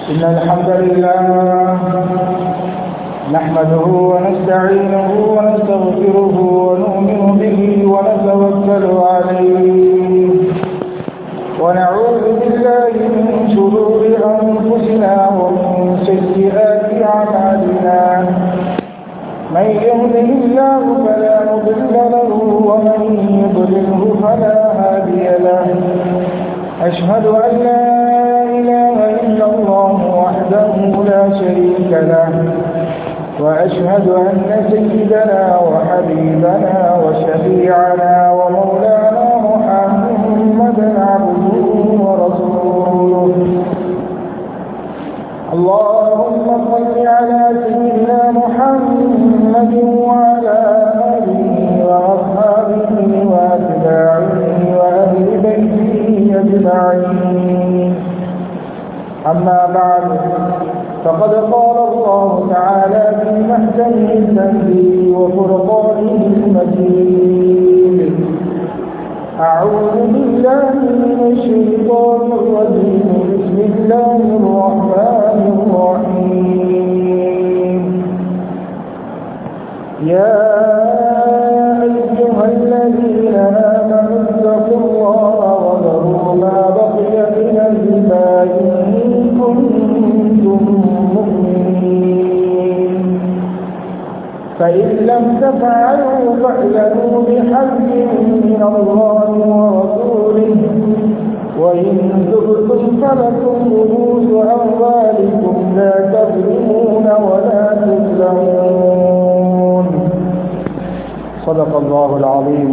إن الحمد لله نحمده ونستعينه ونستغفره ونؤمن به ونتوكل عليه ونعوذ بالله من شرور أنفسنا ومن سيئات أعمالنا من يهده الله فلا مضل له ومن يضلله فلا هادي له أشهد أن لا إله إلا الله وحده لا شريك له وأشهد أن سيدنا وحبيبنا وشفيعنا ومولانا محمدا عبده ورسوله اللهم صل على سيدنا محمد وعلى آله وأصحابه وأتباعه وأهل بيته أجمعين أما بعد فقد قال الله تعالى في محكمه التنزيل وفرقانه المجيد أعوذ بالله من الشيطان الرجيم بسم الله الرحمن الرحيم يا أيها الذين آمنوا اتقوا الله وذروا ما بقي من الربا إن كنتم مؤمنين فإن لم تفعلوا فاعلنوا بحق من الله ورسوله وإن تبتم فلكم رؤوس أموالكم لا تظلمون ولا تظلمون صدق الله العظيم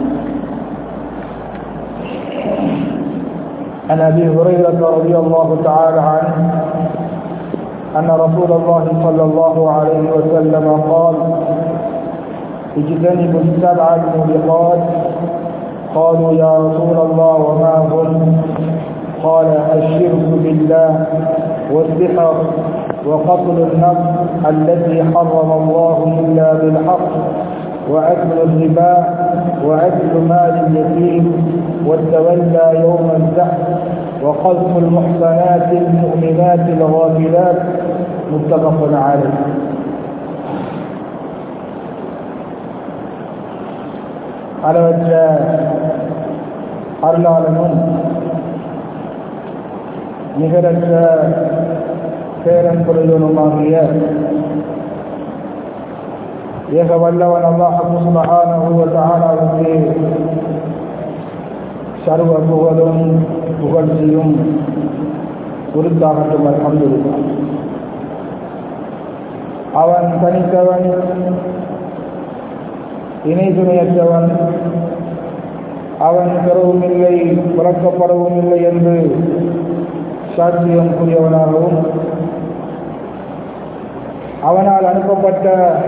عن أبي هريرة رضي الله تعالى عنه أن رسول الله صلى الله عليه وسلم قال اجتنبوا السبع الموبقات قالوا يا رسول الله وما هن قال الشرك بالله والسحر وقتل النفس التي حرم الله إلا بالحق وأكل الربا وأكل مال اليتيم والتولى يوم الزحف وقذف المحصنات المؤمنات الغافلات متفق عليه அளவற்ற அருளாளனும் நிகரற்ற பேரன்புடையனுமாகிய ஏக வல்லவன் அல்லாஹானுக்கு சர்வ புகழும் புகழ்ச்சியும் உருத்தாகட்டும் அல்ஹம்துலில்லாஹ் அவன் தனித்தவன் இணை துணையற்றவன் அவன் பெறவும் இல்லை பிறக்கப்படவும் இல்லை என்று சாட்சியம் கூறியவனாகவும் அவனால் அனுப்பப்பட்ட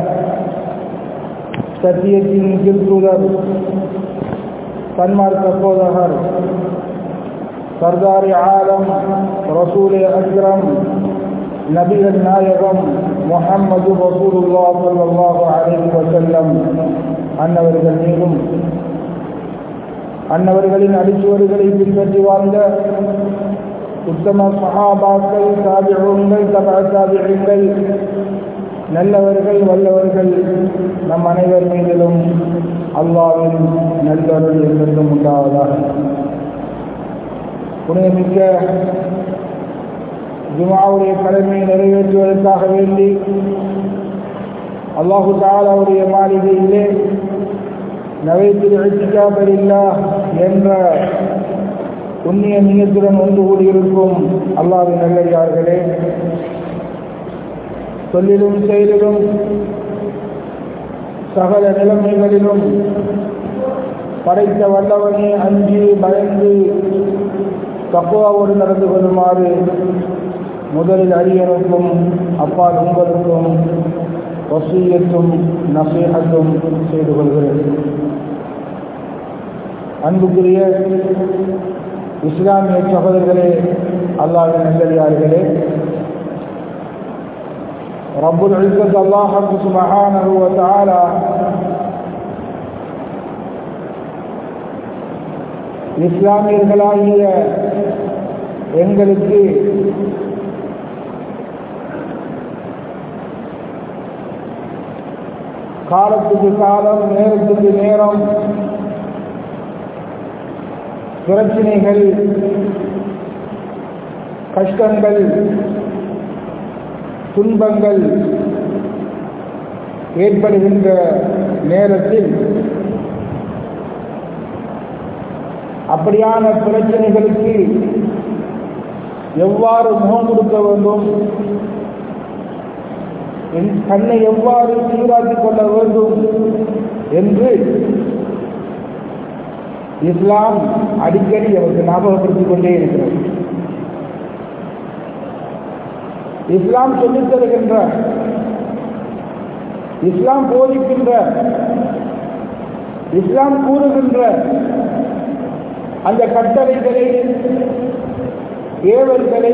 சத்தியத்தின் திருத்தூதர் சன்மார்க்க போதகர் சர்தாரி ஆலம் ரசூலே அக்ரம் நபிகள் நாயகம் முஹம்மது ரசூலுல்லா ஸல்லல்லாஹு அலைஹி வஸல்லம் அன்னவர்கள் மீதும் அன்னவர்களின் அடிச்சுவடுகளை பின்பற்றி வாழ்ந்த உத்தம சஹாபாக்கள் தாபிகள் தபா தாபிகள் நல்லவர்கள் வல்லவர்கள் நம் அனைவர் மீதிலும் அல்லாவின் நல்லருள் என்றென்றும் உண்டாவதாக புனிதமிக்க ஜுமாவுடைய கடமையை நிறைவேற்றுவதற்காக வேண்டி அல்லாஹு தாலாவுடைய மாளிகையிலே நவைத்தில் எழுச்சிக்காபரில்லா என்ற புண்ணிய நீயத்துடன் ஒன்று கூடியிருக்கும் அல்லாவின் நல்லடியார்களே சொல்லிலும் செயலிலும் சகல நிலைமைகளிலும் படைத்த வல்லவனே அஞ்சு பயந்து தக்குவாவோடு நடந்து கொள்ளுமாறு முதலில் அரியனுக்கும் அப்பால் உங்களுக்கும் வசீயத்தும் நசீகத்தும் செய்து கொள்கிறேன் அன்புக்குரிய இஸ்லாமிய சகோதரர்களே அல்லாவின் நல்லடியார்களே ரப்புல் இஸ்ஸத் அல்லாஹ் சுப்ஹானஹு வ தஆலா இஸ்லாமியர்களாகிய எங்களுக்கு காலத்துக்கு காலம் நேரத்துக்கு நேரம் பிரச்சனைகள் கஷ்டங்கள் துன்பங்கள் ஏற்படுகின்ற நேரத்தில் அப்படியான பிரச்சனைகளுக்கு எவ்வாறு முகம் கொடுக்க வேண்டும் தன்னை எவ்வாறு சீராக்கிக் கொள்ள வேண்டும் என்று இஸ்லாம் அடிக்கடி அவருக்கு ஞாபகப்படுத்திக் கொண்டே இருக்கிறது இஸ்லாம் சொல்லித் தருகின்ற இஸ்லாம் போதிக்கின்ற இஸ்லாம் கூறுகின்ற அந்த கட்டளைகளை ஏவல்களை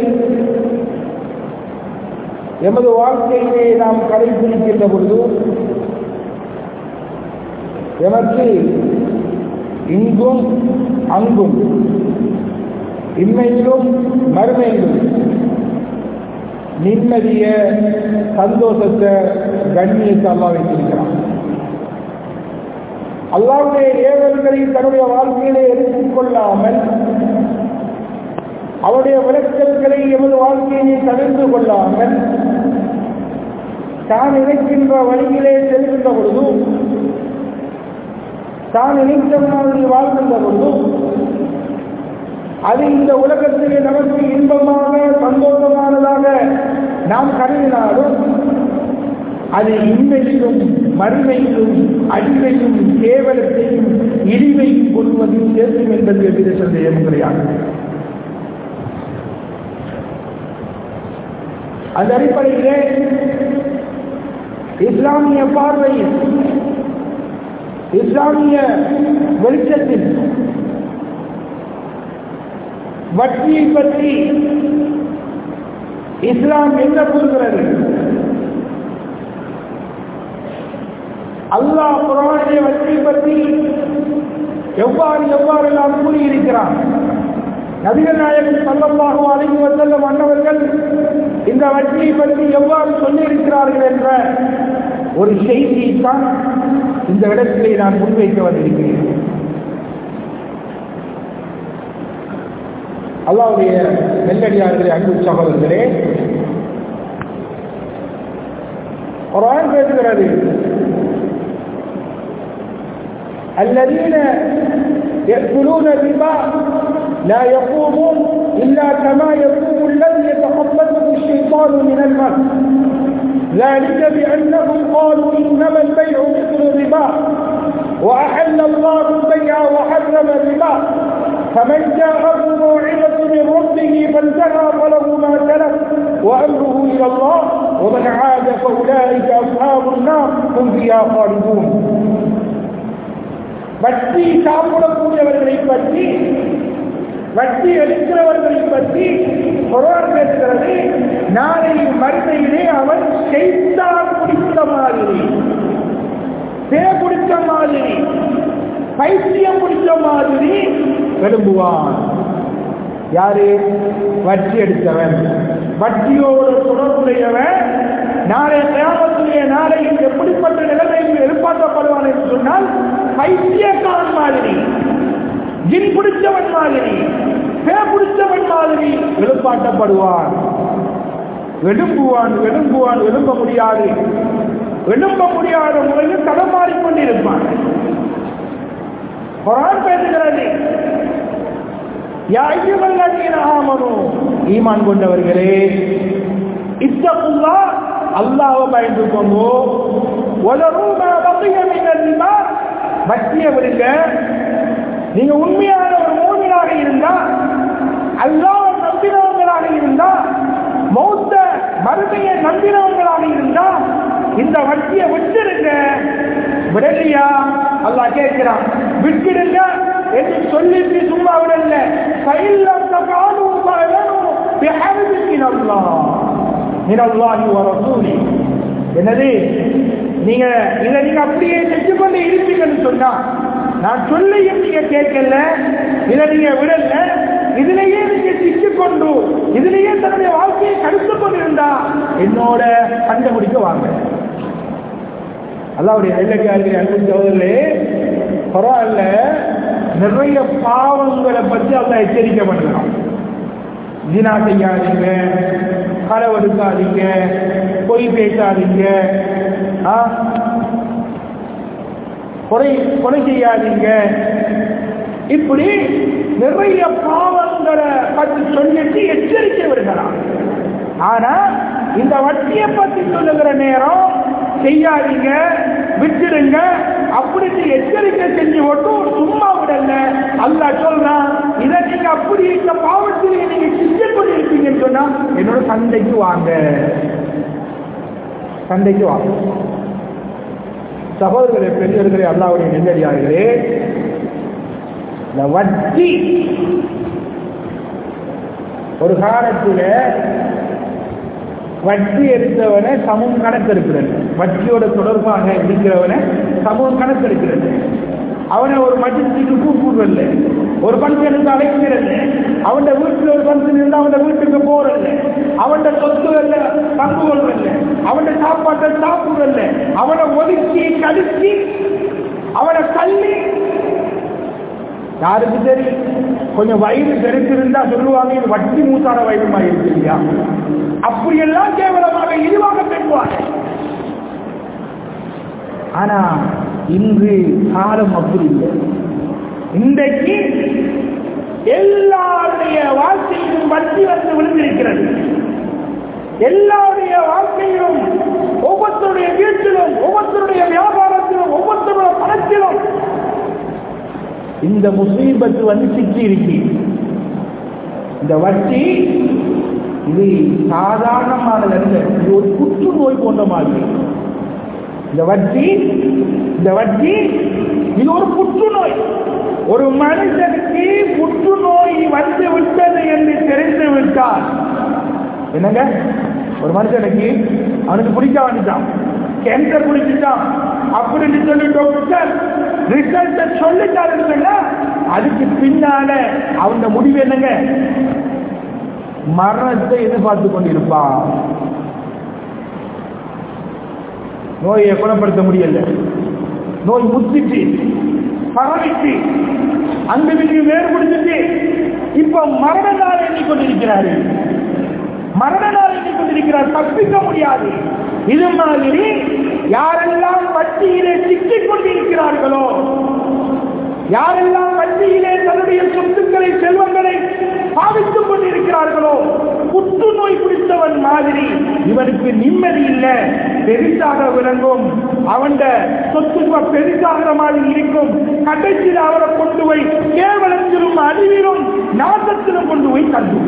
எமது வாழ்க்கையிலே நாம் கடைபிடிக்கின்ற பொழுது எமக்கு இங்கும் அங்கும் இன்மையிலும் மறுமையிலும் நிம்மதிய சந்தோஷத்தை கண்ணியத்தை அல்லா வைத்திருக்கிறான் அல்லாவுடைய ஏவல்களை தன்னுடைய வாழ்க்கையிலே எடுத்துக் கொள்ளாமல் அவருடைய விளக்கல்களை எமது வாழ்க்கையை தவிர்த்து கொள்ளாமல் தான் நினைக்கின்ற வழியிலே செல்கின்ற பொழுது தான் நினைத்த மாதிரி வாழ்கின்ற பொழுது அது இந்த உலகத்திலே நமக்கு இன்பமாக சந்தோஷமானதாக நாம் கருதினாலும் அது இன்மையிலும் மறுமையிலும் அடிமையும் கேவலத்தையும் இழிவையும் கொள்வதையும் சேர்க்கும் என்பது எவ்வித சந்தேகம் கிடையாது அந்த அடிப்படையிலே இஸ்லாமிய பார்வையில் இஸ்லாமிய வெளிச்சத்தில் வட்டியை பற்றி இஸ்லாம் என்ன கூறுகிறது அல்லாஹ் குரானிலே வட்டியை பற்றி எவ்வாறு எவ்வாறு எல்லாம் கூறியிருக்கிறான் நபிகள் நாயகன் சல்லல்லாஹு அலைஹி வஸல்லம் அன்னவர்கள் இந்த வட்டியை பற்றி எவ்வாறு சொல்லியிருக்கிறார்கள் என்ற ஒரு செய்தியை தான் இந்த இடத்திலே நான் முன்வைக்க வந்திருக்கிறேன் அல்லாவுடைய நெல்லடியார்களே அன்பு சகோதரர்களே குரான் பேசுகிறது الذين يأكلون الربا لا يقومون إلا كما يقوم الذي يتخبطه الشيطان من المس ذلك بأنهم قالوا إنما البيع مثل الربا وأحل الله البيع وحرم الربا فمن جاءه موعظة من ربه فانتهى فله ما سلف وأمره إلى الله ومن عاد فأولئك أصحاب النار هم فيها خالدون வட்டி சாப்பிடக்கூடியவர்களை பற்றி வட்டி எடுக்கிறவர்களை பற்றி குரான் பேசுகிறது நாளை மறுமையிலே அவன் செய்தான் குடித்த மாதிரி பே குடித்த மாதிரி பைத்தியம் குடித்த மாதிரி விரும்புவான் யாரு வட்டி எடுத்தவன் வட்டியோடு தொடர்புடையவன் நாளை கிராமத்திலே நாளை எப்படிப்பட்ட நிலைமையில் எதிர்பார்க்கப்படுவான் என்று சொன்னால் பைத்தியக்காரன் மாதிரி ஜின் பிடிச்சவன் மாதிரி பே பிடிச்சவன் மாதிரி எழுப்பாட்டப்படுவான் வெடும்புவான் வெடும்புவான் எழும்ப முடியாது எழும்ப முடியாத முறையில் தடமாறிக் கொண்டிருப்பான் குரான் பேசுகிறது ஈமான் கொண்டவர்களே இத்தகுல்லா அல்லாஹ் பயந்து கொண்டோ வட்டிய விடுங்க நீங்க உண்மையான ஒரு மோதினாக இருந்தா அல்லாஹ் நம்பினவங்களாக இருந்தா மௌத்த மறுமையை நம்பினவங்களாக இருந்தா இந்த வட்டியை விட்டுருங்க விடலையா அல்லாஹ் கேட்கிறான் விட்டுடுங்க என்று சொல்லிட்டு சும்மா விடல கையில் காணும் என்னது நீங்க இதை நீங்க அப்படியே செஞ்சு கொண்டு இருப்பீங்கன்னு சொன்னா நான் சொல்லியும் நீங்க கேட்கல இதை நீங்க விடல இதுலயே நீங்க சிக்கிக்கொண்டு இதுலயே தன்னுடைய வாழ்க்கையை கடுத்து கொண்டிருந்தா என்னோட கண்டுபிடிக்க வாங்க அல்லாவுடைய நெல்லடியார்கள் அன்பு சகோதரர்களே பரவாயில்ல நிறைய பாவங்களை பற்றி அல்ல எச்சரிக்கை பண்ணுறான் ஜினா செய்யாதீங்க களவெடுக்காதீங்க பொய் பேசாதீங்க ஆ? கொலை கொலை செய்யாதீங்க இப்படி நிறைய பாவங்களை பற்றி சொல்லிட்டு எச்சரிக்கை விடுகிறான் ஆனா இந்த வட்டியை பத்தி சொல்லுகிற நேரம் செய்யாதீங்க விட்டுடுங்க அப்படின்னு எச்சரிக்கை செஞ்சு மட்டும் சும்மா விடல அல்ல சொல்றான் இதை நீங்க அப்படி இந்த பாவத்தில் நீங்க செஞ்சு கொண்டிருப்பீங்கன்னு சொன்னா என்னோட சண்டைக்கு வாங்க சண்டைக்கு வாங்க சகோதரர்களே பெரியவர்களே அல்லாவுடைய நெல்லடியார்களே இந்த வட்டி ஒரு காலத்தில் வட்டி எடுத்தவனை சமூக கணக்கு இருக்கிறது வட்டியோட தொடர்பாக இருக்கிறவனை சமூக கணக்கு இருக்கிறது அவனை ஒரு மஜிஸ்ட்ரேட்டு கூப்பிடுறதில்ல ஒரு பங்கனுக்கு அழைக்கிறது அவன் வீட்டில் ஒரு பங்கன் இருந்தால் அவன் வீட்டுக்கு போறதில்ல அவன் சொத்துகள்ல பங்கு கொள்றதில்ல அவன் சாப்பாட்டை சாப்பிடுறதில்ல அவனை ஒதுக்கி கடுக்கி அவனை தள்ளி யாருக்கு தெரியும் கொஞ்சம் வயிறு தெரிஞ்சிருந்தா சொல்லுவாங்க இது வட்டி மூத்தாட வயிறுமா இருக்கு இல்லையா அப்படியெல்லாம் கேவலமாக இழிவாக பேசுவாங்க ஆனா இன்று காலம் அப்படி இல்லை இன்றைக்கு எல்லாருடைய வாழ்க்கையிலும் வட்டி வந்து விழுந்திருக்கிறது எல்லாருடைய வாழ்க்கையிலும் ஒவ்வொருத்தருடைய வீட்டிலும் ஒவ்வொருத்தருடைய வியாபாரத்திலும் ஒவ்வொருத்தருடைய பணத்திலும் இந்த முசீபத்து வந்து சிக்கி இருக்கு இந்த வட்டி இது சாதாரணமானது அல்ல இது ஒரு புற்றுநோய் போன்ற மாதிரி இந்த வட்டி இந்த வட்டி இது ஒரு புற்றுநோய் ஒரு மனுஷனுக்கு புற்றுநோய் வந்து விட்டது என்று தெரிந்து விட்டால் என்னங்க ஒரு மனுஷனுக்கு அவனுக்கு பிடிக்க வேண்டிட்டான் கேன்சர் பிடிச்சிட்டான் அப்படின்னு சொல்லி டாக்டர் ரிசல்ட் சொல்லிட்டாருன்னா அதுக்கு பின்னால அவங்க முடிவு என்னங்க மரணத்தை எதிர்பார்த்து கொண்டிருப்பான் நோயை குணப்படுத்த முடியல நோய் முத்திட்டு பரவிட்டு அங்கு விட்டு வேறுபடுத்திட்டு இப்ப மரண நாள் எண்ணிக்கொண்டிருக்கிறாரு மரண நாள் எண்ணிக்கொண்டிருக்கிறார் தப்பிக்க முடியாது இது மாதிரி யாரெல்லாம் வட்டியிலே சிக்கிக் கொண்டிருக்கிறார்களோ யாரெல்லாம் வட்டியிலே தன்னுடைய சொத்துக்களை செல்வங்களை பாவித்துக் கொண்டிருக்கிறார்களோ புற்றுநோய் பிடித்தவன் மாதிரி இவனுக்கு நிம்மதி இல்லை பெரிசாக விளங்கும் அவன் சொத்து பெரிசாகிற மாதிரி இருக்கும் கடைசியில் அவரை கொண்டு போய் கேவலத்திலும் அறிவிலும் நாசத்திலும் கொண்டு போய் தள்ளும்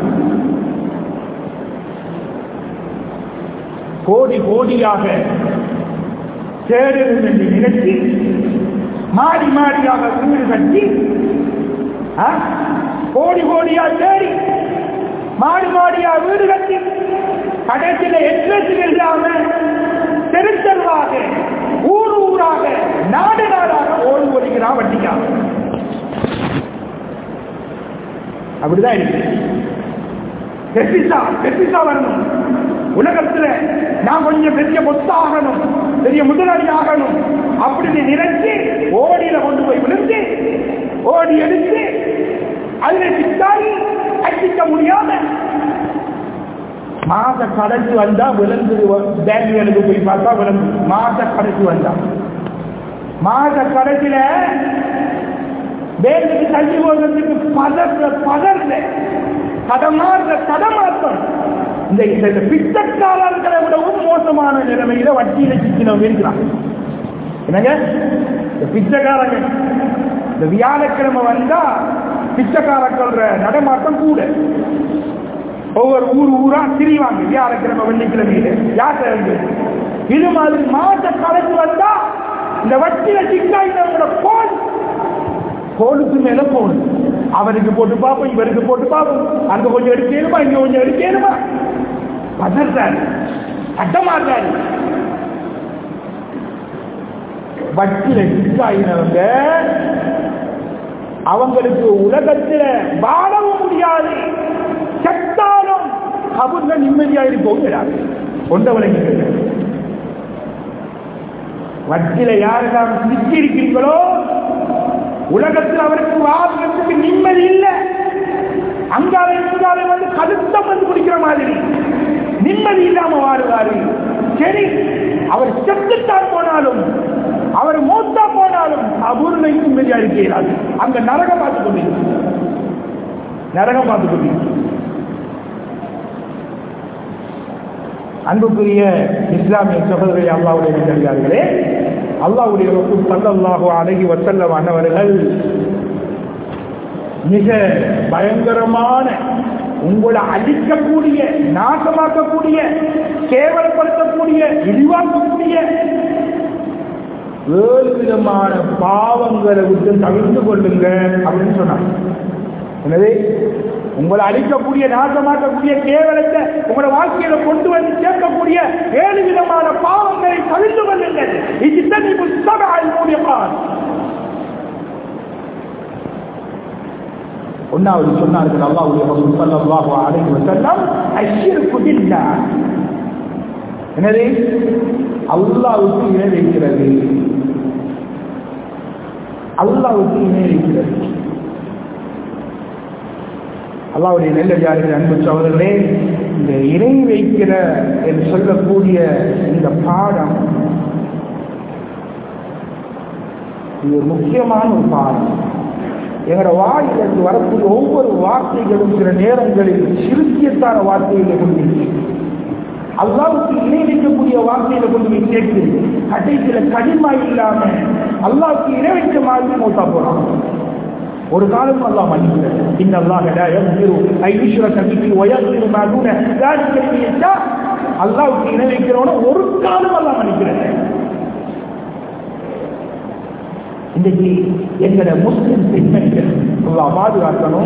கோடி கோடியாக சேருங்கள் என்று நினைத்து மாடி மாடியாக வீடு கட்டி ஆ? கோடி கோடியா தேடி மாடி மாடியா வீடு கட்டி கடைசியில எட்ரஸ் இல்லாம தெரு தெருவாக ஊர் ஊராக நாடு நாடாக ஓடி ஓடுகிறான் வட்டிக்காக அப்படிதான் இருக்கு பெருசா பெருசா வரணும் உலகத்துல நான் கொஞ்சம் பெரிய பொத்தாகணும் பெரிய முதலாளி ஆகணும் அப்படின்னு நினைச்சு ஓடியில கொண்டு போய் விழுந்து ஓடி எடுத்து அதுல சித்தாடி அடிக்க முடியாம மாச கடைசி வந்தா விழுந்து பேங்குகளுக்கு போய் பார்த்தா விழுந்து மாச கடைசி வந்தா மாச கடைசியில பேங்குக்கு தள்ளி போகிறதுக்கு பதற பதறல தடமாறுற தடமாற்றம் இந்த இந்த பிச்சைக்காரர்களை விடவும் மோசமான நிலைமையில வட்டியில சிக்கினவங்க இருக்கிறாங்க என்னங்க இந்த பிச்சைக்காரங்க இந்த வியாழக்கிழமை வந்தா பிச்சைக்காரர்கள நடமாட்டம் கூட ஒவ்வொரு ஊர் ஊரா திரிவாங்க வியாழக்கிழமை வெள்ளிக்கிழமையில யார் இருந்து இது மாதிரி மாச கணக்கு வந்தா இந்த வட்டியில சிக்காயினவங்களோட போன் கோலுக்கு மேல போன் அவருக்கு போட்டு பார்ப்போம் இவருக்கு போட்டு பார்ப்போம் அங்க கொஞ்சம் எடுக்கணுமா இங்க கொஞ்சம் எடுக்கணுமா பதறாரு சட்டமாறாரு வட்டியில சிக்காயினவங்க அவங்களுக்கு உலகத்துல வாழவும் முடியாது செத்தாலும் கபுர்ல நிம்மதியா இருக்கவும் இடாது கொண்ட விளங்கி வட்டில யாரெல்லாம் சிக்கி இருக்கிறீங்களோ உலகத்தில் அவருக்கு வாழ்றதுக்கு நிம்மதி இல்லை அங்காலே இங்காலே வந்து கழுத்தம் வந்து குடிக்கிற மாதிரி நிம்மதி இல்லாம வாழுவாரு சரி அவர் செத்துத்தான் போனாலும் அவர் மூத்தா போனாலும் அபூர்வையும் நிம்மதியா இருக்கிறார் அங்க நரகம் பார்த்து கொண்டிருக்கிறார் நரகம் பார்த்து கொண்டிருக்கிறார் அன்புக்குரிய இஸ்லாமிய சகோதரி அல்லாவுடைய நிகழ்கார்களே அல்லாவுடைய ரசூல் சல்லல்லாஹு அழகி வசல்லம் அன்னவர்கள் மிக பயங்கரமான உங்களை அழிக்கக்கூடிய நாசமாக்கக்கூடிய கேவலப்படுத்தக்கூடிய இழிவாக்கக்கூடிய ஏழு விதமான பாவங்களை விட்டு தவிர்த்து கொள்ளுங்க அப்படின்னு சொன்னாங்க எனவே உங்களை அழிக்கக்கூடிய நாசமாக்கக்கூடிய கேவலத்தை உங்களோட வாழ்க்கையில கொண்டு வந்து சேர்க்கக்கூடிய ஏழு விதமான பாவங்களை தவிர்த்து கொள்ளுங்கள் இது புத்தகம் மூலியமாக ஒன்னாவது சொன்னார்கள் அல்லாஹ்வுடைய ரசூல் ஸல்லல்லாஹு அலைஹி வஸல்லம் அஷ்ஷிருக்கு பில்லாஹ் எனவே அல்லாஹ்வுக்கு இணை வைக்கிறது அல்லாஹ்வுக்கு இணை வைக்கிறது அல்லாவுடைய நெல்லடியார்கள் அன்பு சோதர்களே இந்த இணை வைக்கிற என்று சொல்லக்கூடிய இந்த பாடம் இது ஒரு முக்கியமான ஒரு பாடம் எங்களோட வாயிலிருந்து வரக்கூடிய ஒவ்வொரு வார்த்தைகளும் சில நேரங்களில் சிறுக்கியத்தான வார்த்தைகளை கொண்டு அல்லாவுக்கு இணை வைக்கக்கூடிய வார்த்தைகளை கொண்டு போய் சேர்த்து கடைசியில கடிமா இல்லாம அல்லாவுக்கு இணை வைக்க மாதிரி மூத்தா போறான் ஒரு காலம் அல்லாஹ் மன்னிக்கிறார் இன்னல்லாஹ லா யக்ஃபிரு ஐ யுஷ்ரக பிஹி வ யக்ஃபிரு மா தூன ذلك லிமன் யஷா அல்லாஹ்வுக்கு இணை வைக்கிறவன ஒரு காலம் அல்லாஹ் மன்னிக்கிறார் இன்றைக்கு எங்கட முஸ்லிம் பெண்மணிகள் அல்லாஹ் பாதுகாக்கணும்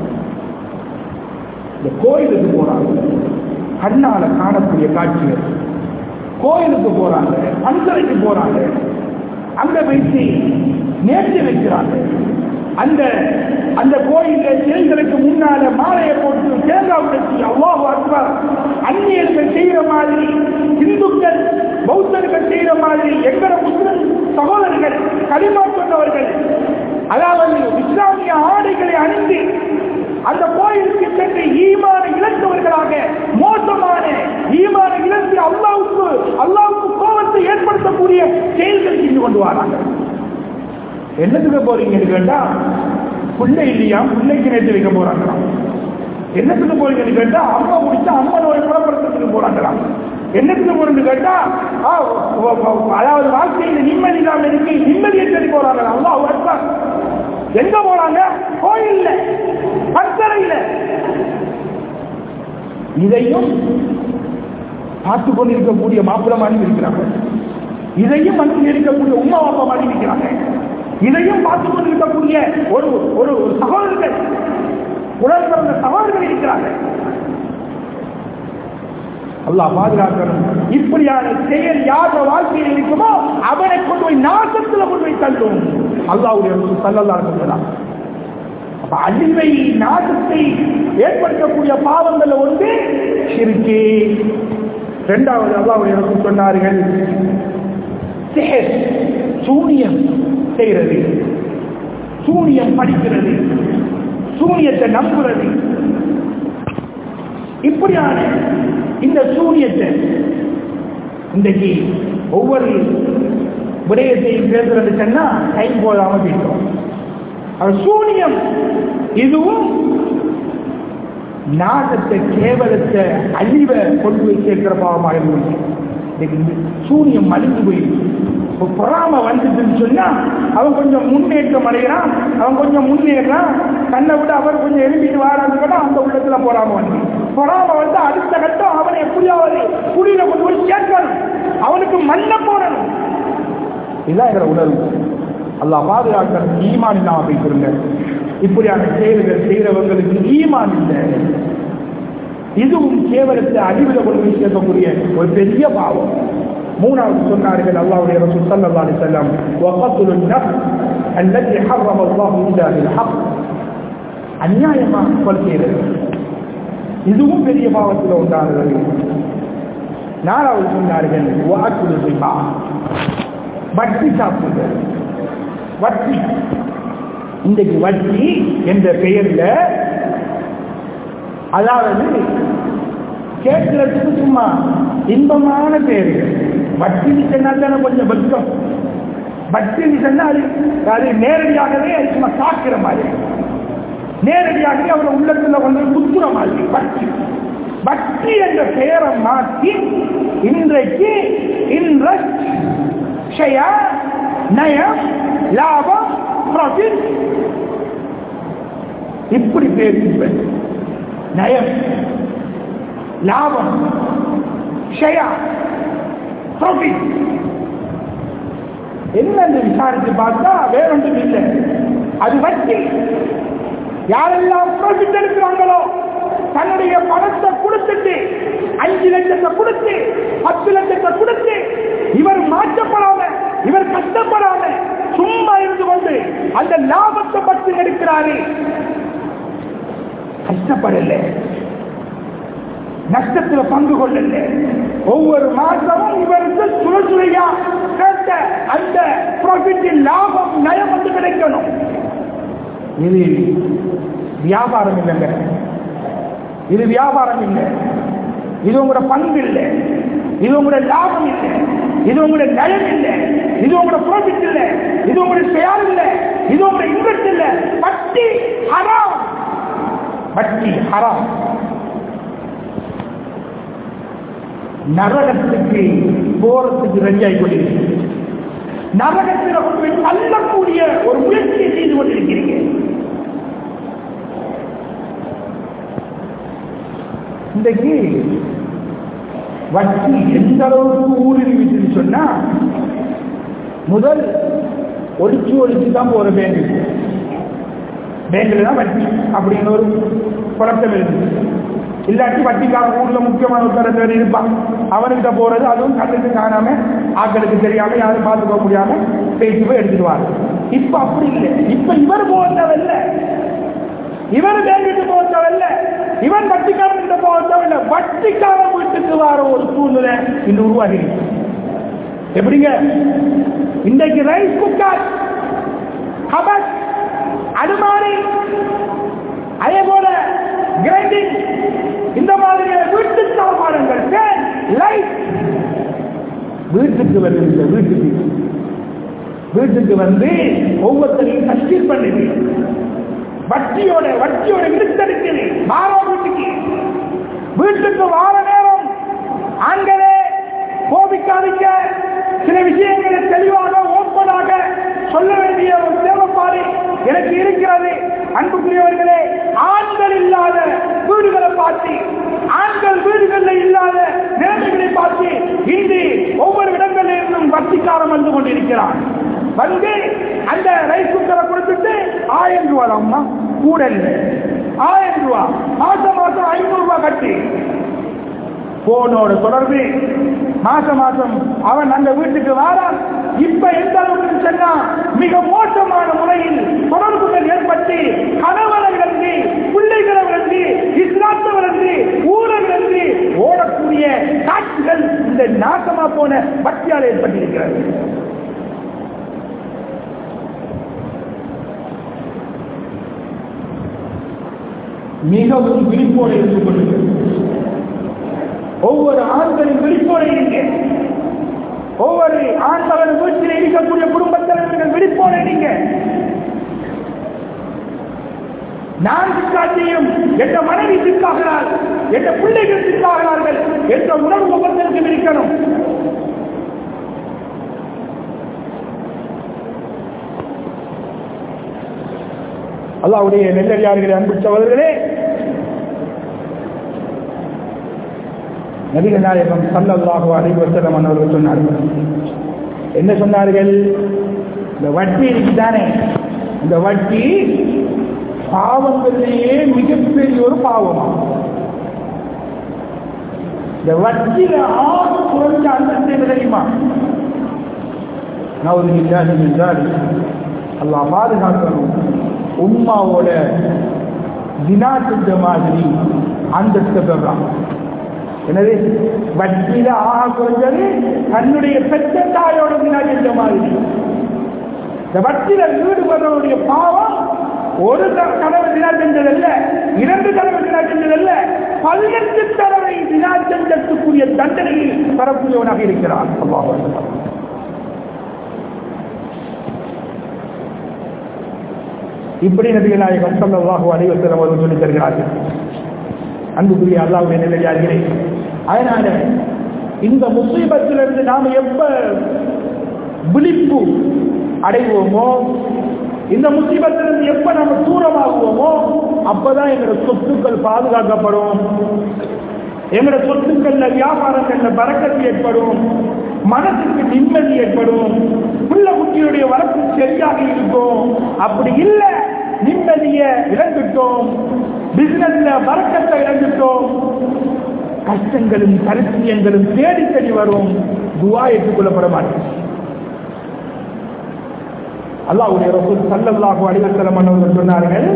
இந்த கோயிலுக்கு போறாங்க கண்ணால காணக்கூடிய காட்சிகள் கோயிலுக்கு போறாங்க அந்தரைக்கு போறாங்க அங்க வைத்து நேர்த்தி வைக்கிறாங்க அந்த அந்த கோயில சிலைகளுக்கு முன்னால மாலையை போட்டு தேங்காய் உடைச்சி அல்லாஹ் அக்பர் அந்நியர்கள் செய்யற மாதிரி இந்துக்கள் பௌத்தர்கள் செய்யற மாதிரி எங்கட முஸ்லிம் சகோதரர்கள் களிமா சொன்னவர்கள் அதாவது இஸ்லாமிய ஆடைகளை அணிந்து அந்த கோயிலுக்கு சென்று ஈமான இழந்தவர்களாக மோசமான ஈமான இழந்து அல்லாவுக்கு அல்லாவுக்கு கோபத்தை ஏற்படுத்தக்கூடிய செயல்கள் செஞ்சு கொண்டு வராங்க என்னத்துக்கு போறீங்கன்னு கேட்டா பிள்ளை இல்லையா பிள்ளைக்கு நேற்று வைக்க போறாங்களாம் என்னத்துக்கு போறீங்கன்னு கேட்டா அம்மா முடிச்சா அம்மனோட குணப்படுத்துறதுக்கு போறாங்களாம் என்னத்துக்கு போறேன்னு கேட்டா ஆ, வ- வ- அதாவது வாழ்க்கையில் நிம்மதி இல்லாம இருக்கு நிம்மதியை தேடி போறாங்க அல்லாஹ் அக்பர் எங்க போறாங்க கோயில்ல பத்தரையில இதையும் பார்த்து கொண்டிருக்கக்கூடிய மாப்பிள்ள மாதிரி இருக்கிறாங்க இதையும் மனசில் இருக்கக்கூடிய உமா அப்பா மாதிரி இருக்கிறாங்க இதையும் பார்த்து கொண்டிருக்கக்கூடிய ஒரு ஒரு ஒரு சகோதரர்கள் உடல் பிறந்த சகோதரர்கள் இருக்கிறாங்க அல்லாஹ் பாதுகாக்கணும் இப்படியான செயல் யார வாழ்க்கையில் இருக்குமோ அவனை கொண்டு போய் நாசத்துல கொண்டு போய் தள்ளும் அல்லாவுடைய சல்லல்லா சொல்லலாம் அப்ப அழிவை நாசத்தை ஏற்படுத்தக்கூடிய பாவங்கள் ஒன்று சிறுக்கே இரண்டாவது அல்லாவுடைய ரசூல் சொன்னார்கள் சிஹர், சூனியம் செய்கிறது சூனியம் படிக்கிறது சூனியத்தை நம்புறது இப்படியான இந்த சூனியத்தை இன்றைக்கு ஒவ்வொரு விடயத்தையும் பேசுறது சொன்னா டைம் போடாம பேசுறோம் அது சூனியம் இதுவும் நாசத்தை கேவலத்தை அழிவை கொண்டு போய் சேர்க்கிற பாவமாக இருந்துச்சு இன்னைக்கு இந்த சூனியம் மலிந்து போயிடுச்சு இப்போ பொறாம வந்துச்சுன்னு சொன்னா அவன் கொஞ்சம் முன்னேற்றம் அடைகிறான் அவன் கொஞ்சம் முன்னேறான் தன்னை விட அவர் கொஞ்சம் எழுப்பிட்டு வாரான்னு கேட்டா அந்த உள்ளத்துல பொறாம வந்து பொறாம வந்து அடுத்த கட்டம் அவனை எப்படியாவது குடியில கொண்டு போய் சேர்க்கணும் அவனுக்கு மண்ண போடணும் இதுதான் எங்களை உணர்வு அல்லாஹ் பாதுகாக்கணும் ஈமான் இல்லாம போய்க்கிறங்க இப்படியான செயல்கள் செய்யறவங்களுக்கு ஈமான் இல்லை இதுவும் கேவலத்தை அழிவில கொண்டு போய் சேர்க்கக்கூடிய ஒரு பெரிய பாவம் மூணாவது சொன்னார்கள் அல்லாஹ்வுடைய ரசூல் ஸல்லல்லாஹு அலைஹி வஸல்லம் وقتل النفس التي حرم الله الا بالحق அநியாயமா கொலை செய்யறது இதுவும் பெரிய பாவத்தில் உண்டானது நாலாவது சொன்னார்கள் வாக்குறு ரிபா வட்டி சாப்பிடுறது வட்டி இன்றைக்கு வட்டி என்ற பெயர்ல அதாவது கேட்கறதுக்கு சும்மா இன்பமான பேரு வட்டி சொன்னா தானே கொஞ்சம் வெட்கம் வட்டி சொன்னா அது அது நேரடியாகவே அது சும்மா தாக்குற மாதிரி நேரடியாகவே அவரை உள்ளத்துல கொண்டு போய் குத்துற மாதிரி வட்டி வட்டி என்ற பெயரை மாற்றி இன்றைக்கு இன்ட்ரெஸ்ட் ஷயா நயம் லாபம் ப்ராஃபிட் இப்படி பேர் இப்ப. நயம் லாபம் ஷயா ப்ராஃபிட் என்னன்னு விசாரித்து பார்த்தா வேறொன்றும் இல்லை அது வட்டி யாரெல்லாம் ப்ராஃபிட் எடுக்கிறாங்களோ தன்னுடைய பணத்தை கொடுத்துட்டு அஞ்சு லட்சத்தை கொடுத்து பத்து லட்சத்தை கொடுத்து இவர் மாற்றப்படாம இவர் கஷ்டப்படாம சும்மா இருந்து கொண்டு அந்த லாபத்தை பற்றி எடுக்கிறாரு கஷ்டப்படல நஷ்டத்துல பங்கு கொள்ளல ஒவ்வொரு மாசமும் இவருக்கு சுழசுழையா கேட்ட அந்த ப்ராஃபிட்டின் லாபம் நயம் வந்து கிடைக்கணும் இது வியாபாரம் இல்லைங்க இது வியாபாரம் இல்லை இது உங்களோட பங்கு இல்லை இது உங்களோட லாபம் இல்லை இது உங்களோட நயம் இல்லை இது உங்களோட ப்ராஃபிட் இல்லை இது உங்களோட ஷேர் இல்லை இது உங்களோட இன்வெஸ்ட் இல்லை வட்டி ஹராம் வட்டி ஹராம் நரகத்துக்கு போறதுக்கு ரெடியாகி கொண்டிருக்கிறீங்க நரகத்தில் கொண்டு போய் தள்ளக்கூடிய ஒரு முயற்சியை செய்து கொண்டிருக்கிறீங்க இன்றைக்கு வட்டி எந்த அளவுக்கு ஊடுருவிச்சுன்னு சொன்னா முதல் ஒழிச்சு ஒழிச்சு தான் போற பேங்க் பேங்க்ல தான் வட்டி அப்படின்னு ஒரு குழப்பம் இருக்கு இல்லாட்டி வட்டிக்கார ஊர்ல முக்கியமான ஒருத்தர் இருப்பான் அவன்கிட்ட போறது அதுவும் கண்ணுக்கு காணாம ஆட்களுக்கு தெரியாம யாரும் பார்த்துக்க முடியாம பேசி போய் எடுத்துடுவாங்க இப்ப அப்படி இல்லை இப்ப இவர் போகிறவல்ல இவர் பேங்கிட்டு போகிறவல்ல இவன் வட்டிக்காரன் கிட்ட போகிறவல்ல வட்டிக்காரன் வீட்டுக்கு வர ஒரு சூழ்நிலை இன்று உருவாகி எப்படிங்க இன்றைக்கு ரைஸ் குக்கர் கபட் அனுமாரி அதே போல கிரைண்டிங் இந்த மாதிரி வீட்டு சாமானங்கள் ஃபேன் லைட் வீட்டுக்கு வருது வீட்டுக்கு வீட்டுக்கு வந்து ஒவ்வொருத்தரையும் தஸ்கீல் பண்ணுது வட்டியோட வட்டியோட இழுத்தெடுக்குது மாறோ வீட்டுக்கு வீட்டுக்கு வார நேரம் ஆண்களே கோபிக்காதீங்க சில விஷயங்களை தெளிவாக ஓப்பனாக சொல்ல வேண்டிய ஒரு தேவைப்பாடு எனக்கு இருக்கிறது அன்புக்குரியவர்களே ஆண்கள் இல்லாத வீடுகளை பார்த்து ஆண்கள் வீடுகளில் இல்லாத நிலைமைகளை பார்த்து இன்று ஒவ்வொரு இடங்களில் இருந்தும் வட்டிக்காரம் வந்து கொண்டிருக்கிறான் வந்து அந்த ரைஸ் குக்கரை கொடுத்துட்டு ஆயிரம் ரூபாய் அம்மா கூட இல்லை ஆயிரம் ரூபாய் மாசம் மாசம் ஐநூறு ரூபாய் கட்டி போனோட தொடர்பு மாசம் மாசம் அவன் அந்த வீட்டுக்கு வாரான் இப்ப எந்த அளவுக்கு சொன்னா மிக மோசமான முறையில் தொடர்புகள் ஏற்பட்டு கணவனை இழந்து பிள்ளைகளை இழந்து இஸ்லாத்தவர் இழந்து ஊரல் இழந்து ஓடக்கூடிய காட்சிகள் இந்த நாசமா போன பக்தியால் ஏற்பட்டிருக்கிறது மிகவும் விழிப்போடு இருந்து கொள்ளுங்கள் ஒவ்வொரு ஆண்களின் விழிப்போடு இருங்க ஒவ்வொரு ஆண்மகன் வீட்டில் இருக்கக்கூடிய குடும்பத்தினர்கள் விழிப்போடு இருங்க நான் சிக்காட்டியும் என்ற மனைவி சிக்காகிறாள் என்ற பிள்ளைகள் சிக்காகிறார்கள் என்ற உணர்வு ஒவ்வொருத்தருக்கும் இருக்கணும் அல்லாவுடைய நெல்லடியார்களை அன்பு சகோதரர்களே நபிகள் நாயகம் சல்லல்லாஹு அலைஹி வஸல்லம் அவர்கள் சொன்னார்கள் என்ன சொன்னார்கள் இந்த வட்டி இருக்குதானே இந்த வட்டி பாவங்களிலேயே மிகப்பெரிய ஒரு பாவமா இந்த வட்டியில ஆறு குறைஞ்ச அந்தஸ்தை தெரியுமா நவது இல்லாது என்றால் அல்லாஹ் பாதுகாக்கணும் உம்மாவோட தினா செஞ்ச மாதிரி அந்தஸ்தை பெறான் எனவே வட்டியில ஆக குறைஞ்சது தன்னுடைய பெற்ற தாயோட வினா செஞ்ச மாதிரி இந்த வட்டியில ஈடுபடுறவருடைய பாவம் ஒரு த- தடவை வினா செஞ்சதல்ல இரண்டு தடவை வினா செஞ்சதல்ல பதினெட்டு தடவை வினா செஞ்சத்துக்குரிய தண்டனையை தரக்கூடியவனாக இருக்கிறான் அல்லாஹ் அக்பர். இப்படி நபிகள் நாயகம் ஸல்லல்லாஹு அலைஹி வஸல்லம் அவர்கள் சொல்லித் தருகிறார்கள் அன்புக்குரிய அல்லாஹ்வுடைய நிலையாகிறே அதனால இந்த முசீபத்திலிருந்து நாம் எப்ப விழிப்பு அடைவோமோ இந்த முசீபத்திலிருந்து எப்ப நம்ம தூரமாகுவோமோ அப்பதான் எங்களோட சொத்துக்கள் பாதுகாக்கப்படும் எங்களோட சொத்துக்கள்ல வியாபாரங்கள்ல பறக்கத்து ஏற்படும் மனசுக்கு நிம்மதி ஏற்படும் புள்ள குட்டியுடைய வளர்ப்பு சரியாக இருக்கும் அப்படி இல்ல நிம்மதிய இழந்துட்டோம் பிசினஸ்ல பறக்கத்தை இழந்துட்டோம் கஷ்டங்களும் கருத்தியங்களும் தேடி தேடி வரும் துவா ஏற்றுக்கொள்ளப்பட மாட்டேன் அல்லாஹ்வுடைய ரசூல் ஸல்லல்லாஹு அலைஹி வஸல்லம் அவர்கள் சொன்னார்கள்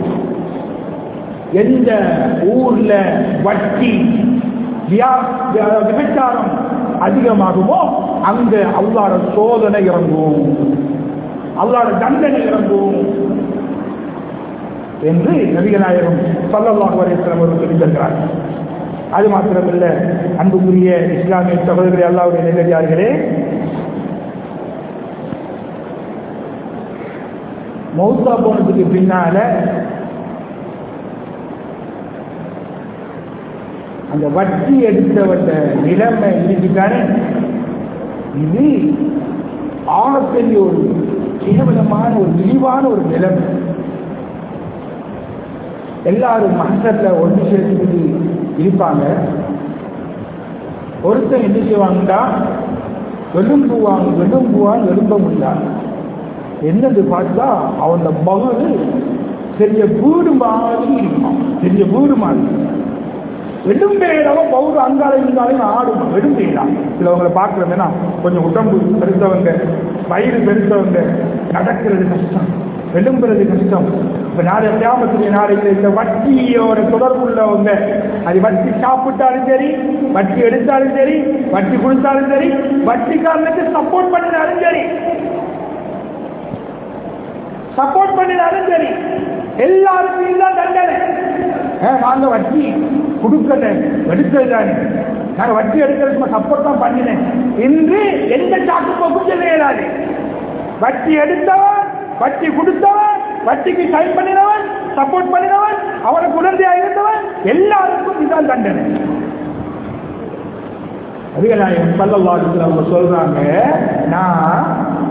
எந்த ஊர்ல வட்டி வியா- வி- விபச்சாரம் அதிகமாகுமோ அங்க அல்லாட சோதனை இறங்கும் அல்லாட தண்டனை இறங்கும் என்று நபிகநாயகம் ஸல்லல்லாஹு அலைஹி வஸல்லம் அவர்கள் சொல்லித் தருகிறார்கள் அது மாத்திரமல்ல அன்புக்குரிய இஸ்லாமிய சகோதரர்களே அல்லாவுடைய நிலையார்களே மௌத்தா போனதுக்கு பின்னால அந்த வட்டி எடுத்தவட்ட நிலைமை இருக்கானே இது ஆகப்பெரிய ஒரு கேவலமான ஒரு இழிவான ஒரு நிலைமை எல்லாரும் மகத்துல ஒன்று சேர்த்துக்கிட்டு இருப்பாங்க ஒருத்தன் என்ன செய்வாங்கடா எலும்புவாங்க எலும்புவான் எலும்ப முடியாது என்னது பார்த்தா அவன் மகள் பெரிய வீடு மாதிரி இருப்பான் பெரிய வீடு மாதிரி வெடும்பேடவன் பௌரு அங்காலையும் இங்காலையும் ஆடும் வெடும்பேடாம் சிலவங்களை பார்க்கிறோம்னா கொஞ்சம் உடம்பு பெருத்தவங்க வயிறு பெருத்தவங்க நடக்கிறது கஷ்டம் வெளும்புறது கஷ்டம் இப்ப நாளை கிராமத்துடைய நாளைக்கு இந்த வட்டியோட தொடர்பு உள்ளவங்க அது வட்டி சாப்பிட்டாலும் சரி வட்டி எடுத்தாலும் சரி வட்டி கொடுத்தாலும் சரி வட்டிக்காரனுக்கு சப்போர்ட் பண்ணினாலும் சரி சப்போர்ட் பண்ணினாலும் சரி எல்லாருக்கும் தான் தண்டனை ஆ, நாங்க வட்டி கொடுக்கல எடுத்தது தானே நாங்க வட்டி எடுக்கிறதுக்கு சப்போர்ட் தான் பண்ணினேன் இன்று எந்த சாக்கு போக்கும் சொல்ல இயலாது வட்டி எடுத்தவன் வட்டி கொடுத்தவன் வட்டிக்கு டைம் பண்ணினவன் சப்போர்ட் பண்ணினவன் அவனுக்கு உடந்தையா இருந்தவன் எல்லாருக்கும் இதான் தண்டனை அதிகநாயகம் சல்லல்லாஹு அவங்க சொல்றாங்க நான்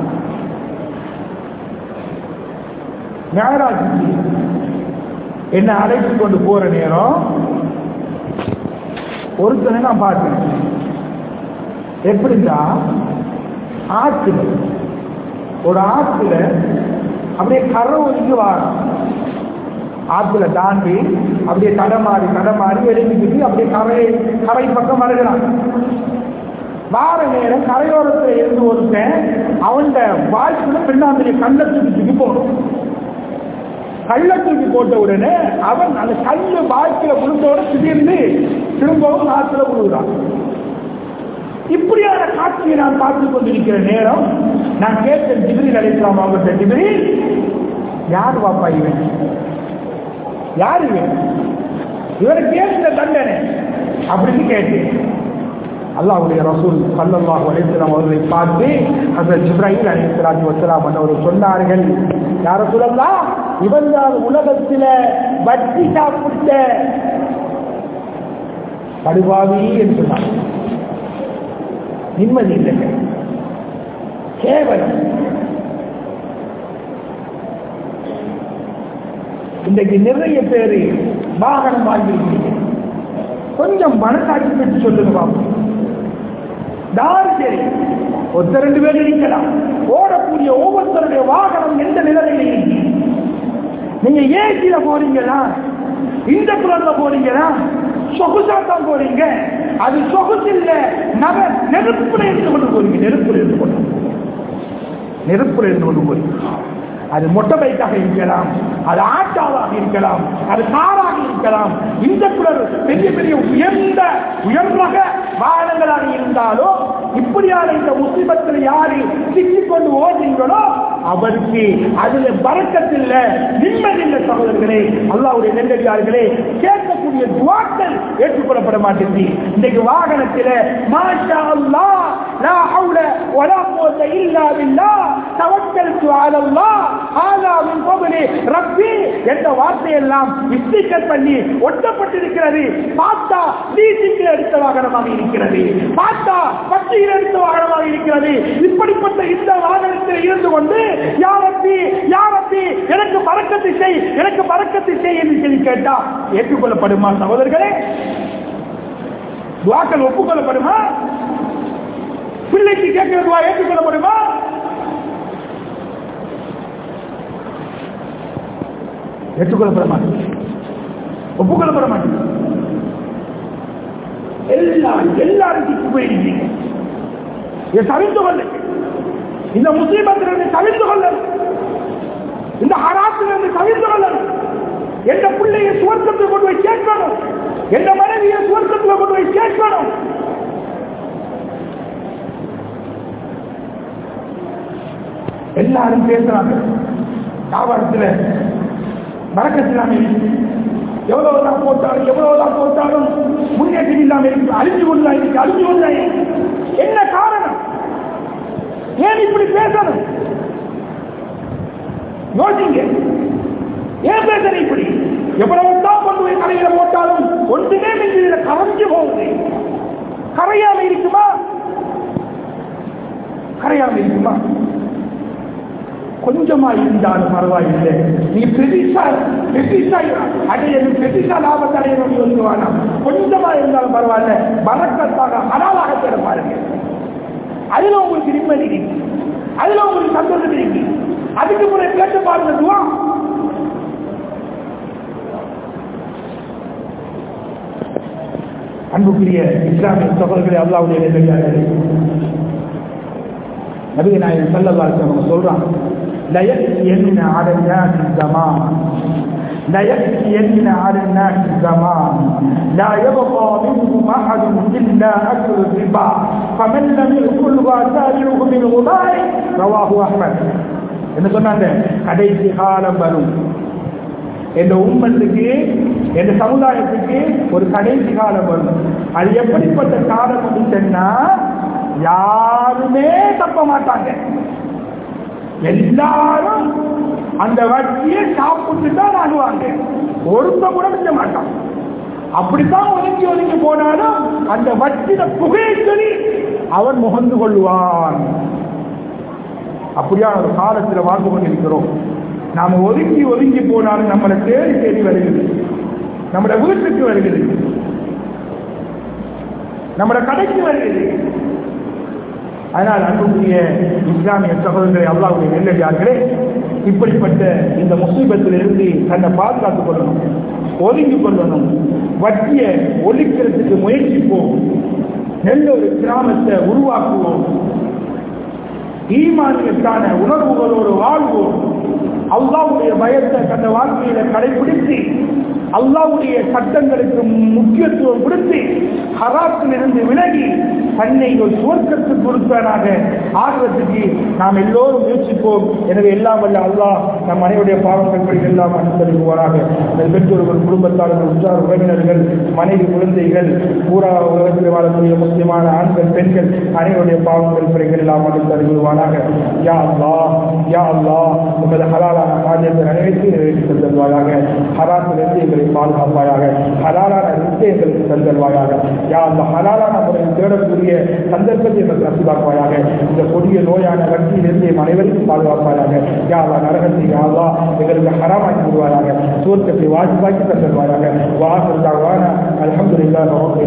மேராஜுக்கு என்ன அழைத்து கொண்டு போற நேரம் ஒருத்தனை நான் பார்த்தேன் எப்படின்னா ஆற்றுல ஒரு ஆற்றுல அப்படியே கரை ஒதுங்கி வாரம் ஆற்றுல தாண்டி அப்படியே தடமாறி தடமாறி எழுதிக்கிட்டு அப்படியே கரை கரை பக்கம் வருகிறான் வார நேரம் கரையோரத்தில் இருந்து ஒருத்தன் அவன் வாழ்க்கையில பின்னாந்திரிய கண்ணை தூக்கி தூக்கி போடும் கள்ள தூக்கி போட்ட உடனே அவன் அந்த கல்லு வாழ்க்கையில விழுந்தோட திடீர்னு திரும்பவும் ஆற்றுல விழுகிறான் இப்படியான காட்சியை நான் பார்த்து கொண்டிருக்கிற நேரம் நான் கேட்டேன் டிகிரி அழைக்கலாம் அவங்கள்ட்ட டிகிரி யார் வாப்பா இவன் யார் இவன் இவனுக்கு ஏன் இந்த தண்டனை அப்படின்னு கேட்டேன் அல்லாஹ்வுடைய ரசூல் சல்லல்லாஹு அலைஹி வஸல்லம் அவர்களை பார்த்து ஹஸரத் ஜிப்ராஹீம் அலைஹிஸ்ஸலாத்து வஸலாம் அவர்கள் சொன்னார்கள் யார் ரசூலல்லாஹ் இவன் தான் உலகத்தில வட்டி சாப்பிட்ட படுபாவி என்று சொன்னார் நிம்மதி இல்லைங்க கேவலம் இன்றைக்கு நிறைய பேர் வாகனம் வாங்கியிருக்கீங்க கொஞ்சம் மனசாட்சி பெற்று சொல்லுங்க பாப்போம் தார் சரி ஒருத்தர் ரெண்டு பேர் இருக்கலாம் ஓடக்கூடிய ஒவ்வொருத்தருடைய வாகனம் எந்த நிலைமையில இருக்கு நீங்க ஏசியில போறீங்களா இந்த குரல்ல போறீங்களா சொகுசா தான் போறீங்க அது சொகுசு இல்ல நக நெருப்புல இருந்து கொண்டு போறீங்க நெருப்புல இருந்து கொண்டு நெருப்புல இருந்து கொண்டு போறீங்க அது மொட்டை பைக்காக இருக்கலாம் அது ஆட்டாவாக இருக்கலாம் அது காராக இருக்கலாம் இந்த குலர் பெரிய பெரிய உயர்ந்த உயர்ரக வாகனங்களாக இருந்தாலும் இப்படியான இந்த முஸ்லிமத்தில் யாரு சிக்கிக் கொண்டு ஓடுறீங்களோ அவருக்கு அதுல பறக்கத்தில் நிம்மதி இல்லை சகோதரர்களே அல்லாவுடைய நெல்லடியார்களே கேட்கக்கூடிய துவாக்கள் ஏற்றுக்கொள்ளப்பட மாட்டேங்குது இன்னைக்கு வாகனத்தில் மாஷா அல்லா லா ஹவுல வலா குவத்த இல்லா பில்லாஹ் தவக்கல்து அலா அல்லாஹ் ஹாதா மின் ஃபضل ரப்பி என்ற வார்த்தையெல்லாம் ஸ்டிக்கர் பண்ணி ஒட்டப்பட்டிருக்கிறது பார்த்தா லீசிங்கில் எடுத்த வாகனமாக இருக்கிறது பார்த்தா பட்டியில் எடுத்த வாகனமாக இருக்கிறது இப்படிப்பட்ட இந்த வாகனத்தில் இருந்து கொண்டு யாரப்பி யாரப்பி எனக்கு பறக்கத்தை செய் எனக்கு பறக்கத்தை செய் என்று சொல்லி கேட்டா ஏற்றுக்கொள்ளப்படுமா சகோதரர்களே துவாக்கள் ஒப்புக்கொள்ளப்படுமா பிள்ளைக்கு கேட்கிற துவா ஏற்றுக்கொள்ளப்படுமா ஏற்றுக்கொள்ளப்பட மாட்டேங்குது ஒப்புக்கொள்ளப்பட மாட்டேங்குது எல்லாரும் எல்லாரும் சிக்கி போயிருக்கீங்க இதை தவிர்த்து கொள்ளுங்க இந்த முஸ்லீமத்திலிருந்து தவிர்த்து கொள்ளணும் இந்த ஹராத்திலிருந்து தவிர்த்து கொள்ளணும் எந்த பிள்ளையை சுவர்க்கத்தில் கொண்டு போய் சேர்க்கணும் எந்த மனைவியை சுவர்க்கத்தில் கொண்டு போய் சேர்க்கணும் எல்லாரும் பேசுறாங்க வியாபாரத்தில் வழக்கத்தில்லாம இருக்கு எவ்வளவுதான் போட்டாலும் எவ்வளவுதான் போட்டாலும் முன்னேற்றம் இல்லாம இருக்கு அழிஞ்சு கொண்டா இருக்கு அழிஞ்சு கொண்டா இருக்கு என்ன காரணம் ஏன் இப்படி பேசணும் யோசிங்க ஏன் பேசுற இப்படி எவ்வளவு தான் கொண்டு போய் கரையில போட்டாலும் ஒன்றுமே மிஞ்சி கரைஞ்சு போகுது கரையாம இருக்குமா கரையாம இருக்குமா கொஞ்சமா இருந்தாலும் பரவாயில்லை நீ பெருசா பெருசா அடையணும் பெருசா லாபத்தை அடையணும் வந்து வேணாம் கொஞ்சமா இருந்தாலும் பரவாயில்ல வழக்கத்தாக அனாலாக பெற பாருங்க அதுல உங்களுக்கு நிம்மதி இருக்கு அதுல உங்களுக்கு சந்தோஷம் இருக்கு அதுக்கு முறை கேட்டு பாருங்க துவா அன்புக்குரிய இஸ்லாமிய சகோதரர்களை அல்லாவுடைய நெல்லையாளர்களே நபிக நாயகன் சல்லல்லாஹு அவங்க சொல்றாங்க ليأتين على الناس الزمان ليأتين على الناس الزمان لا يبقى منهم أحد إلا أكل الربا فمن لم يأكله تابعه من غبار رواه أحمد என்ன சொன்னாங்க கடைசி காலம் வரும் எந்த உம்மத்துக்கு எந்த சமுதாயத்துக்கு ஒரு கடைசி காலம் வரும் அது எப்படிப்பட்ட காலம் வந்துச்சுன்னா யாருமே தப்ப மாட்டாங்க எல்லாரும் அந்த வட்டியை சாப்பிட்டு தான் வாங்குவாங்க ஒருத்த கூட மிஞ்ச மாட்டான் அப்படித்தான் ஒதுங்கி ஒதுங்கி போனாலும் அந்த வட்டின புகையை சொல்லி அவன் முகந்து கொள்வான் அப்படியா ஒரு காலத்தில் வாழ்ந்து கொண்டிருக்கிறோம் நாம ஒதுங்கி ஒதுங்கி போனாலும் நம்மளை தேடி தேடி வருகிறது நம்மளோட வீட்டுக்கு வருகிறது நம்மளோட கடைக்கு வருகிறது அதனால் அன்புக்குரிய இஸ்லாமிய சகோதரர்களை அல்லாவுடைய நெல்லடியார்களே இப்படிப்பட்ட இந்த முசீபத்திலிருந்து தன்னை பாதுகாத்துக் கொள்ளணும் ஒதுங்கிக் கொள்ளணும் வட்டிய ஒழிக்கிறதுக்கு முயற்சிப்போம் நல்ல ஒரு கிராமத்தை உருவாக்குவோம் ஈமானியத்தான உணர்வுகளோடு வாழ்வோம் அல்லாவுடைய பயத்தை தந்த வாழ்க்கையில கடைபிடித்து அல்லாவுடைய சட்டங்களுக்கு முக்கியத்துவம் கொடுத்து ஹராத்திலிருந்து விலகி தன்னை ஒரு சுவர்க்கத்து கொடுப்பனாக ஆகுவதற்கு நாம் எல்லோரும் முயற்சிப்போம் எனவே எல்லாம் வல்ல அல்லாஹ் நம் அனைவருடைய பாவங்கள் படி எல்லாம் அனுசரிக்குவாராக பெற்றோர்கள் குடும்பத்தாளர்கள் உற்றார் உறவினர்கள் மனைவி குழந்தைகள் பூரா உலகத்தில் வாழக்கூடிய முக்கியமான ஆண்கள் பெண்கள் அனைவருடைய பாவங்கள் பிறைகள் எல்லாம் அனுசரிக்குவாராக யா அல்லா யா அல்லா உமது ஹலாலான காரியத்தை நிறைவேற்றி நிறைவேற்றி தந்தல்வாயாக ஹராத்திலிருந்து எங்களை பாதுகாப்பாயாக ஹலாலான ரிஸ்கை எங்களுக்கு தந்தல்வாயாக யா அந்த ஹலாலான முறையில் தேடக்கூடிய சந்தர்ப்பத்தை எங்களுக்கு நசிவாக்குவாயாக இந்த கொடிய நோயான வட்டியிலிருந்து எம் அனைவருக்கும் பாதுகாப்பாயாக யா அல்லா நரகத்தை யா அல்லா எங்களுக்கு ஹராமாக்கி விடுவாயாக சூர்க்கத்தை வாஜிபாக்கி தந்தல்வாயாக வாசல் தாழ்வான அலமதுல்லா